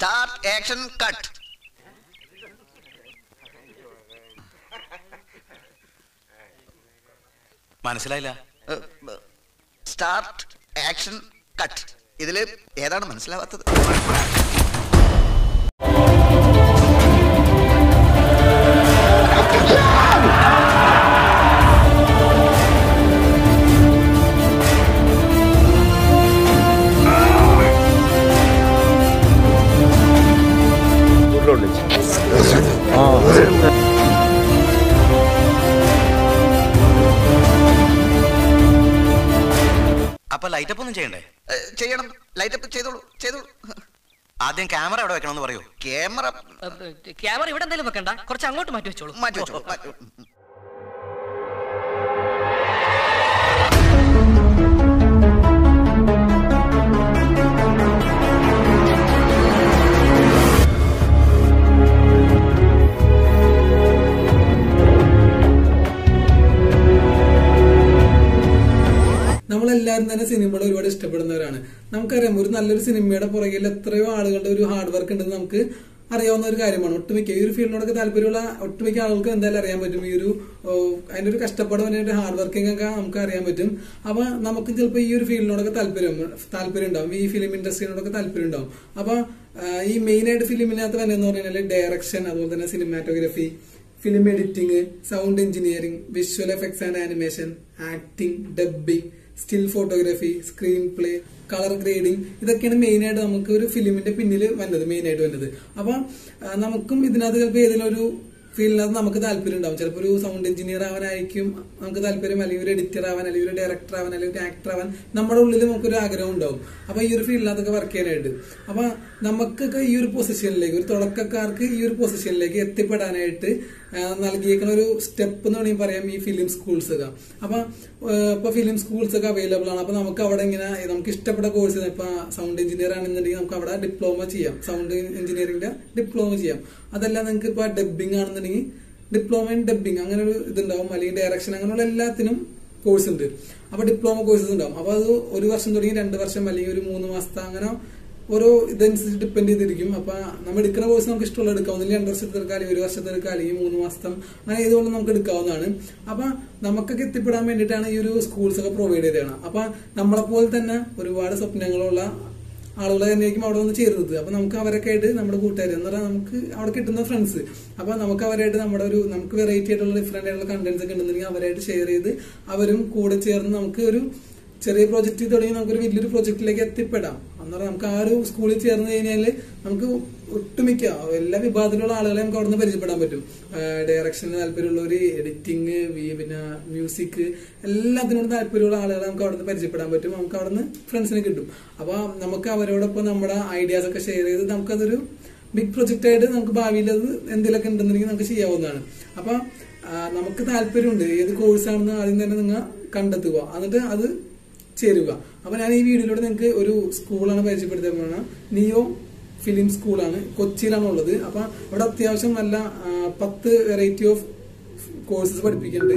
start action cut മനസ്സിലായില്ല start action cut ഇതില് ഏതാണ് മനസ്സിലാവാത്തത് അപ്പൊ ലൈറ്റപ്പ് ഒന്നും ചെയ്യണ്ടേ ഏ, ചെയ്യണം ലൈറ്റപ്പ് ചെയ്തോളൂ ചെയ്തോളൂ ആദ്യം ക്യാമറ എവിടെ വെക്കണമെന്ന് പറയൂ ക്യാമറ ക്യാമറ ഇവിടെ എന്തെങ്കിലും വെക്കണ്ട കുറച്ച് അങ്ങോട്ട് മാറ്റി വെച്ചോളൂ മാറ്റി വെച്ചോളൂ മാറ്റി നമ്മളെല്ലാവരും തന്നെ സിനിമകൾ ഒരുപാട് ഇഷ്ടപ്പെടുന്നവരാണ് നമുക്കറിയാം ഒരു നല്ലൊരു സിനിമയുടെ പുറകിൽ എത്രയോ ആളുകളുടെ ഒരു ഹാർഡ് വർക്ക് ഉണ്ടെന്ന് നമുക്ക് അറിയാവുന്ന ഒരു കാര്യമാണ് ഒട്ടുമിക്ക ഈ ഒരു ഫീൽഡിനോടൊക്കെ താല്പര്യമുള്ള ഒട്ടുമിക്ക ആളുകൾക്ക് എന്തായാലും അറിയാൻ പറ്റും ഈ ഒരു ഓ, അതിന്റെ ഒരു കഷ്ടപ്പാടും അതിന്റെ ഹാർഡ് വർക്കിംഗ് ഒക്കെ നമുക്ക് അറിയാൻ പറ്റും അപ്പൊ നമുക്ക് ചിലപ്പോൾ ഈ ഒരു ഫീൽഡിനോടൊക്കെ താല്പര്യം താല്പര്യം ഉണ്ടാവും ഈ ഫിലിം ഇൻഡസ്ട്രീനോടൊക്കെ താല്പര്യം ഉണ്ടാവും അപ്പൊ ആ, ഈ മെയിൻ ആയിട്ട് ഫിലിമിനകത്ത് തന്നെ എന്ന് പറഞ്ഞാൽ ഡയറക്ഷൻ അതുപോലെ തന്നെ cinematography film editing sound engineering visual effects and animation acting dubbing still photography screenplay colour grading ഇതൊക്കെയാണ് മെയിൻ ആയിട്ട് നമുക്ക് ഒരു ഫിലിമിന്റെ പിന്നിൽ വന്നത് മെയിൻ ആയിട്ട് വന്നത് അപ്പൊ ആ, നമുക്കും ഇതിനകത്ത് ചിലപ്പോൾ ഏതെങ്കിലും ഒരു ഫീൽഡിനകത്ത് നമുക്ക് താല്പര്യം ഉണ്ടാവും ചിലപ്പോൾ ഒരു സൗണ്ട് എഞ്ചിനീയർ ആവാനായിരിക്കും നമുക്ക് താല്പര്യം അല്ലെങ്കിൽ ഒരു എഡിറ്റർ ആവാൻ അല്ലെങ്കിൽ ഒരു ഡയറക്ടർ ആവാൻ അല്ലെങ്കിൽ ഒരു ആക്ടർ ആവാൻ നമ്മുടെ ഉള്ളിൽ നമുക്കൊരു ആഗ്രഹം ഉണ്ടാവും അപ്പൊ ഈ ഒരു ഫീൽഡിനകത്തൊക്കെ വർക്ക് ചെയ്യാനായിട്ട് അപ്പൊ നമുക്കൊക്കെ ഈ ഒരു പൊസിഷനിലേക്ക് ഒരു തുടക്കക്കാർക്ക് ഈ ഒരു പൊസിഷനിലേക്ക് എത്തിപ്പെടാനായിട്ട് ആ, നൽകിയേക്കുന്ന ഒരു സ്റ്റെപ്പ് എന്ന് വേണമെങ്കിൽ പറയാം ഈ ഫിലിം സ്കൂൾസ് ഒക്കെ അപ്പൊ ആ, ഇപ്പൊ ഫിലിം സ്കൂൾസ് ഒക്കെ അവൈലബിൾ ആണ് അപ്പൊ നമുക്ക് അവിടെ ഇങ്ങനെ നമുക്ക് ഇഷ്ടപ്പെട്ട കോഴ്സ് ഇപ്പൊ സൗണ്ട് എഞ്ചിനീയർ ആണെന്നുണ്ടെങ്കിൽ നമുക്ക് അവിടെ ഡിപ്ലോമ ചെയ്യാം സൗണ്ട് എഞ്ചിനീയറിംഗിന്റെ ഡിപ്ലോമ ചെയ്യാം അതല്ല നിങ്ങൾക്ക് ഇപ്പൊ ഡബിംഗ് ആണെന്നുണ്ടെങ്കിൽ ഡിപ്ലോമ ഇൻ ഡബിംഗ് അങ്ങനെ ഒരു ഇതുണ്ടാവും അല്ലെങ്കിൽ ഡയറക്ഷൻ അങ്ങനെയുള്ള എല്ലാത്തിനും കോഴ്സ് ഉണ്ട് അപ്പൊ ഡിപ്ലോമ കോഴ്സസ് ഉണ്ടാവും അപ്പൊ അത് ഒരു വർഷം തുടങ്ങി രണ്ട് വർഷം അല്ലെങ്കിൽ ഒരു മൂന്ന് മാസത്തെ അങ്ങനെ ഓരോ ഇതനുസരിച്ച് ഡിപ്പെൻഡ് ചെയ്തിരിക്കും അപ്പൊ നമ്മൾ എടുക്കുന്ന കോഴ്സ് നമുക്ക് ഇഷ്ടമുള്ള എടുക്കാം ഒന്നില്ലെങ്കിൽ രണ്ട് വർഷത്തെ എടുക്കാം അല്ലെങ്കിൽ ഒരു വർഷത്തെ എടുക്കാം അല്ലെങ്കിൽ മൂന്ന് മാസത്തെ അങ്ങനെ ഏതുകൊണ്ട് നമുക്ക് എടുക്കാവുന്നതാണ് അപ്പൊ നമുക്കൊക്കെ എത്തിപ്പെടാൻ വേണ്ടിയിട്ടാണ് ഈ ഒരു സ്കൂൾസ് ഒക്കെ പ്രൊവൈഡ് ചെയ്തതാണ് അപ്പൊ നമ്മളെ പോലെ തന്നെ ഒരുപാട് സ്വപ്നങ്ങളുള്ള ആളുകളെ തന്നെയായിരിക്കും അവിടെ വന്ന് ചേരുന്നത് അപ്പൊ നമുക്ക് അവരൊക്കെ ആയിട്ട് നമ്മുടെ കൂട്ടുകാർ എന്ന് പറഞ്ഞാൽ നമുക്ക് അവിടെ കിട്ടുന്ന ഫ്രണ്ട്സ് അപ്പൊ നമുക്ക് അവരായിട്ട് നമ്മുടെ ഒരു നമുക്ക് വെറൈറ്റി ആയിട്ടുള്ള ഡിഫറെന്റ് ആയിട്ടുള്ള കണ്ടന്റ്സ് ഒക്കെ ഉണ്ടെന്നുണ്ടെങ്കിൽ അവരായിട്ട് ഷെയർ ചെയ്ത് അവരും കൂടെ ചേർന്ന് നമുക്ക് ഒരു ചെറിയ പ്രോജക്റ്റ് തുടങ്ങി നമുക്കൊരു വലിയൊരു പ്രോജക്റ്റിലേക്ക് എത്തിപ്പെടാം എന്ന് പറഞ്ഞാൽ നമുക്ക് ആ ഒരു സ്കൂളിൽ ചേർന്ന് കഴിഞ്ഞാൽ നമുക്ക് ഒട്ടുമിക്ക എല്ലാ വിഭാഗത്തിലുള്ള ആളുകളെ നമുക്ക് അവിടെ നിന്ന് പരിചയപ്പെടാൻ പറ്റും ഡയറക്ഷന് താല്പര്യമുള്ളവർ എഡിറ്റിംഗ് പിന്നെ മ്യൂസിക് എല്ലാത്തിനോടും താല്പര്യമുള്ള ആളുകളെ നമുക്ക് അവിടെ നിന്ന് പരിചയപ്പെടാൻ പറ്റും നമുക്ക് അവിടെ നിന്ന് ഫ്രണ്ട്സിനെ കിട്ടും അപ്പൊ നമുക്ക് അവരോടൊപ്പം നമ്മുടെ ഐഡിയാസ് ഒക്കെ ഷെയർ ചെയ്ത് നമുക്കതൊരു ബിഗ് പ്രൊജക്റ്റ് ആയിട്ട് നമുക്ക് ഭാവിയിൽ അത് എന്തെങ്കിലുമൊക്കെ ഉണ്ടെന്നുണ്ടെങ്കിൽ നമുക്ക് ചെയ്യാവുന്നതാണ് അപ്പൊ ആ, നമുക്ക് താല്പര്യമുണ്ട് ഏത് കോഴ്സാണെന്ന് ആദ്യം തന്നെ നിങ്ങൾ കണ്ടെത്തുക എന്നിട്ട് അത് ചേരുക അപ്പൊ ഞാൻ ഈ വീഡിയോയിലൂടെ നിങ്ങൾക്ക് ഒരു സ്കൂളാണ് പരിചയപ്പെടുത്താൻ പോകുന്നത് നിയോ ഫിലിം സ്കൂളാണ് കൊച്ചിയിലാണ് ഉള്ളത് അപ്പൊ അവിടെ അത്യാവശ്യം നല്ല ആ, പത്ത് വെറൈറ്റി ഓഫ് കോഴ്സസ് പഠിപ്പിക്കുന്നുണ്ട്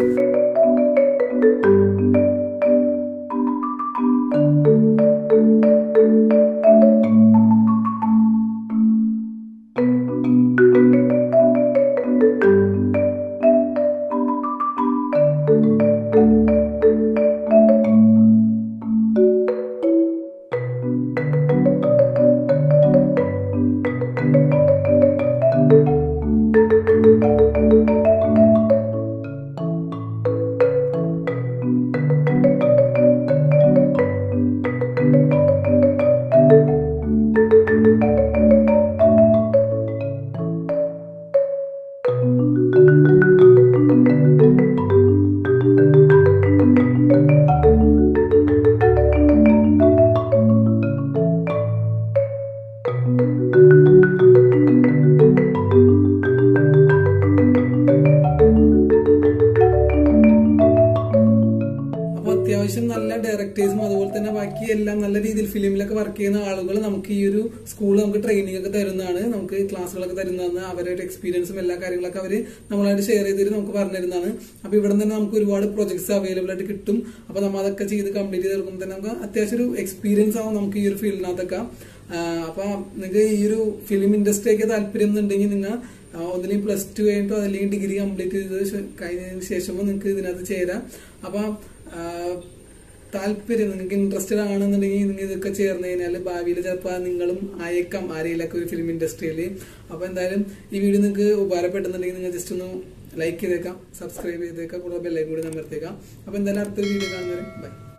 അപ്പൊ അത്യാവശ്യം നല്ല ഡയറക്ടേഴ്സും അതുപോലെ തന്നെ ബാക്കി എല്ലാം നല്ല രീതിയിൽ ഫിലിമിലൊക്കെ വർക്ക് ചെയ്യുന്ന ആളുകൾ നമുക്ക് ഈ ഒരു സ്കൂൾ നമുക്ക് ട്രെയിനിങ് ഒക്കെ തരുന്നതാണ് നമുക്ക് ക്ലാസ്സുകളൊക്കെ തരുന്നതാണ് അവരുടെ എക്സ്പീരിയൻസും എല്ലാ കാര്യങ്ങളൊക്കെ അവര് നമ്മളായിട്ട് ഷെയർ ചെയ്തിട്ട് നമുക്ക് പറഞ്ഞു തരുന്നതാണ് അപ്പൊ ഇവിടെ നിന്ന് തന്നെ നമുക്ക് ഒരുപാട് പ്രൊജക്ട്സ് അവൈലബിൾ ആയിട്ട് കിട്ടും അപ്പൊ നമ്മൾ അതൊക്കെ ചെയ്ത് കംപ്ലീറ്റ് ചെയ്ത് തീർക്കുമ്പോൾ തന്നെ നമുക്ക് അത്യാവശ്യം ഒരു എക്സ്പീരിയൻസ് ആവും നമുക്ക് ഈ ഒരു ഫീൽഡിനകത്തൊക്കെ അപ്പൊ നിങ്ങൾക്ക് ഈ ഒരു ഫിലിം ഇൻഡസ്ട്രിയൊക്കെ താല്പര്യം എന്നുണ്ടെങ്കിൽ നിങ്ങൾ ഒന്നില്ലെങ്കിൽ പ്ലസ് ടു കഴിഞ്ഞിട്ടോ അല്ലെങ്കിൽ ഡിഗ്രി കംപ്ലീറ്റ് ചെയ്ത് ശേ- കഴിഞ്ഞതിന് ശേഷമോ നിങ്ങൾക്ക് ഇതിനകത്ത് ചേരാം അപ്പൊ ആ, താല്പര്യം നിങ്ങൾക്ക് ഇൻട്രസ്റ്റഡ് ആണെന്നുണ്ടെങ്കിൽ നിങ്ങൾ ഇതൊക്കെ ചേർന്ന് കഴിഞ്ഞാൽ ഭാവിയിൽ ചിലപ്പോൾ നിങ്ങളും അയക്കാം ആരെയിലൊക്കെ ഒരു ഫിലിം ഇൻഡസ്ട്രിയിൽ അപ്പൊ എന്തായാലും ഈ വീഡിയോ നിങ്ങൾക്ക് ഉപകാരപ്പെടുന്നുണ്ടെങ്കിൽ നിങ്ങൾ ജസ്റ്റ് ഒന്ന് ലൈക്ക് ചെയ്തേക്കാം സബ്സ്ക്രൈബ് ചെയ്തേക്കാം കൂടെ ബെല്ലൈക്കും കൂടി നമർത്തേക്കാം അപ്പൊ എന്തായാലും അടുത്തൊരു വീഡിയോ കാണുന്നവരെ ബൈ